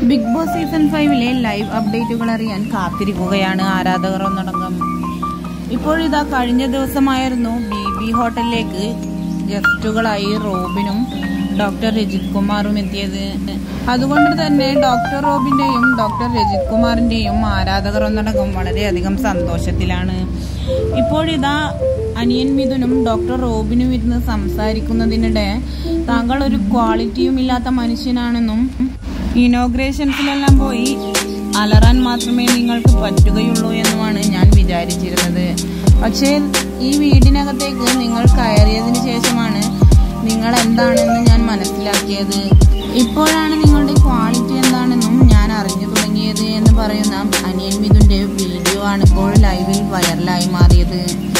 big Boss season ഫൈവിലെ live അപ്ഡേറ്റുകൾ അറിയാൻ കാത്തിരിക്കുകയാണ് ആരാധകർ ഒന്നടങ്കം ഇപ്പോഴിതാ കഴിഞ്ഞ ദിവസമായിരുന്നു ബി ബി ഹോട്ടലിലേക്ക് ഗസ്റ്റുകളായി റോബിനും ഡോക്ടർ രജിത് കുമാറും എത്തിയത് അതുകൊണ്ട് തന്നെ ഡോക്ടർ റോബിന്റെയും ഡോക്ടർ രജിത് കുമാറിന്റെയും ആരാധകർ ഒന്നടങ്കം വളരെയധികം സന്തോഷത്തിലാണ് ഇപ്പോഴിതാ അനിയൻ മിഥുനും ഡോക്ടർ റോബിനും ഇരുന്ന് സംസാരിക്കുന്നതിനിടെ താങ്കൾ ഒരു ക്വാളിറ്റിയും ഇല്ലാത്ത മനുഷ്യനാണെന്നും ഇനോഗ്രേഷൻസിലെല്ലാം പോയി അലറാൻ മാത്രമേ നിങ്ങൾക്ക് പറ്റുകയുള്ളൂ എന്നുമാണ് ഞാൻ വിചാരിച്ചിരുന്നത് പക്ഷേ ഈ വീടിനകത്തേക്ക് നിങ്ങൾ കയറിയതിന് ശേഷമാണ് നിങ്ങൾ എന്താണെന്ന് ഞാൻ മനസ്സിലാക്കിയത് ഇപ്പോഴാണ് നിങ്ങളുടെ ക്വാളിറ്റി എന്താണെന്നും ഞാൻ അറിഞ്ഞു തുടങ്ങിയത് എന്ന് പറയുന്ന അനിയൻ മിഥുന്റെ വീഡിയോ ആണ് ഇപ്പോൾ ലൈവിൽ വൈറലായി മാറിയത്